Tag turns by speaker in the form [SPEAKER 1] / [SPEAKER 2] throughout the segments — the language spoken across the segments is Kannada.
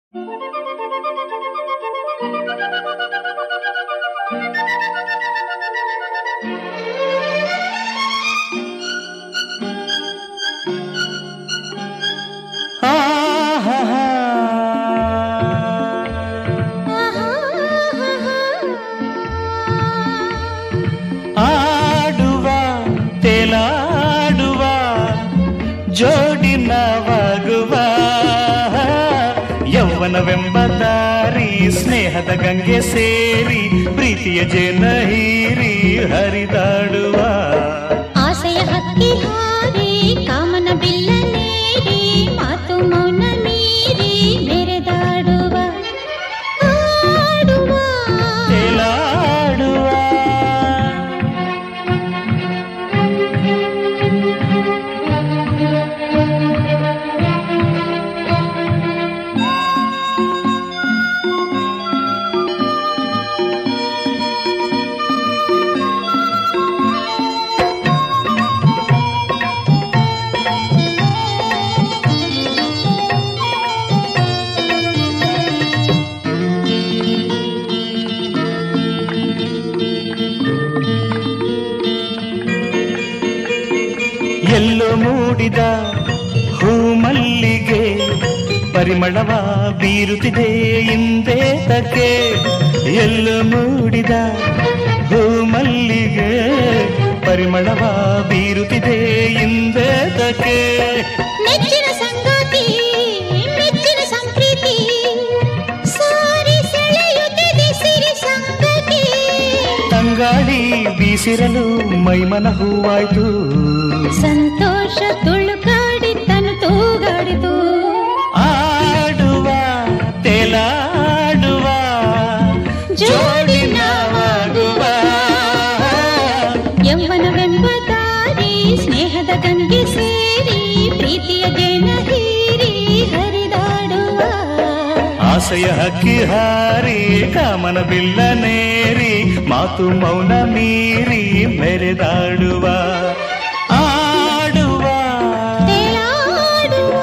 [SPEAKER 1] ಆಡುವ ತೇಲಾಡುವ ಜೋಡಿ ನಾವಾಗುವ ಯೌವನವೆಂಬ ದಾರಿ ಸ್ನೇಹದ ಗಂಗೆ ಸೇರಿ ಪ್ರೀತಿಯ ಜನ ಹೀರಿ ಹರಿದಾಡುವ
[SPEAKER 2] ಆಸೆಯ ಹಕ್ಕಿ ಹಾರಿ ಕಾಮನ ಬಿಲ್ಲ ನೇರಿ ಮಾತು ಮೌನ ಮೀರಿ ಮೆರೆದಾಡುವ ಆಡುವ
[SPEAKER 1] ತೇಲಾಡುವ ಎಲ್ಲೋ ಮೂಡಿದ ಹೂಮಲ್ಲಿಗೆ ಪರಿಮಳವ ಬೀರುತ್ತಿದೆ ಹಿಂದೆ ತಕ್ಕೆ ಎಲ್ಲೋ ಮೂಡಿದ ಹೂಮಲ್ಲಿಗೆ ಪರಿಮಳವ ಬೀರುತ್ತಿದೆ ಹಿಂದೆ ತಕ್ಕೆ
[SPEAKER 2] ನೆಚ್ಚಿನ ಸಂಗಾತಿ ಮೆಚ್ಚಿನ ಸಂಪ್ರೀತಿ ಸಾರಿ ಸೆಳೆಯುತ್ತಿದೆ ಸಿರಿ ಸಂಗತಿ
[SPEAKER 1] ತಂಗಾಳಿ ಬೀಸಿರಲು ಮೈಮನ ಹೂವಾಯ್ತು
[SPEAKER 2] ಸಂತೋಷ ತುಳುಕಾಡಿ ತನು ತೂಗಾಡಿತು
[SPEAKER 1] ಆಡುವ ತೇಲಾಡುವ ಜೋಡಿ ನಾವಾಗುವ
[SPEAKER 2] ಯೌವನವೆಂಬ ದಾರಿ ಸ್ನೇಹದ ಗಂಗೆ ಸೇರಿ ಪ್ರೀತಿಯ ಜನ ಹೀರಿ ಹರಿದಾಡುವ
[SPEAKER 1] ಆಸೆಯ ಹಕ್ಕಿ ಹಾರಿ ಕಾಮನ ಬಿಲ್ಲ ನೇರಿ ಮಾತು ಮೌನ ಮೀರಿ ಮೆರೆದಾಡುವ ಆಡುವ
[SPEAKER 2] ತೇಲಾಡುವ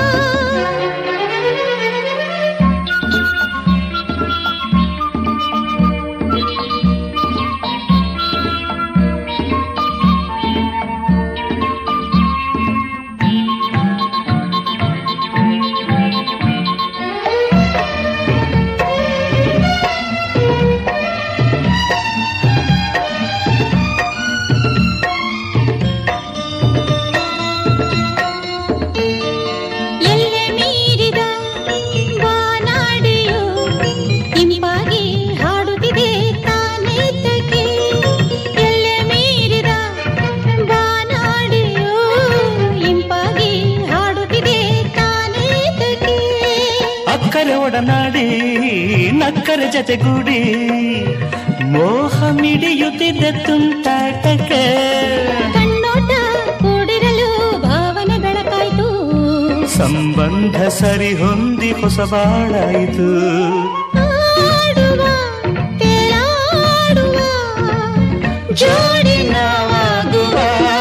[SPEAKER 2] ಎಲ್ಲೆ ಮೀರಿದ ಬಾನಾಡಿಯು ಇಂಪಾಗಿ ಹಾಡುತ್ತಿದೆ ತಾನೇತಕ್ಕೆ ಎಲ್ಲೆ ಮೀರಿದ ಬಾನಾಡಿಯು ಇಂಪಾಗಿ ಹಾಡುತ್ತಿದೆ ತಾನೇತಕ್ಕೆ
[SPEAKER 1] ಅಕ್ಕರೆ ಒಡನಾಡಿ ನಕ್ಕರೆ ಜತೆಗೂಡಿ ಮೋಹ ಮಿಡಿಯುತ್ತಿದ್ದ ತುಂಟಾಟಕ್ಕೆ
[SPEAKER 2] ಕಣ್ಣೋಟ ಕೂಡಿರಲು ಭಾವನೆ ಬೆಳಕಾಯ್ತು
[SPEAKER 1] ಸಂಬಂಧ ಸರಿ ಹೊಂದಿ ಹೊಸ ಬಾಳಾಯಿತು
[SPEAKER 2] ಆಡುವ ತೇಲಾಡುವ
[SPEAKER 1] ಜೋಡಿ ನಾವಾಗುವ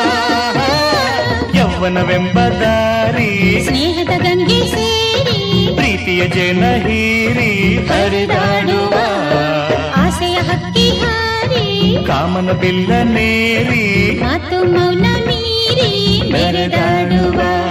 [SPEAKER 1] ಯೌವನವೆಂಬ ದಾರಿ
[SPEAKER 2] ಸ್ನೇಹದ ಗಂಗೆ ಸೇರಿ
[SPEAKER 1] ಪ್ರೀತಿಯ ಜನ ಹೀರಿ ಹರಿದಾಡುವ
[SPEAKER 2] ಆಸೆಯ ಹಕ್ಕಿ ಹಾರಿ
[SPEAKER 1] ಕಾಮನ ಬಿಲ್ಲ ನೇರಿ
[SPEAKER 2] ಮಾತು ಮೌನ ಮೀರಿ
[SPEAKER 1] ಮೆರೆದಾಡುವ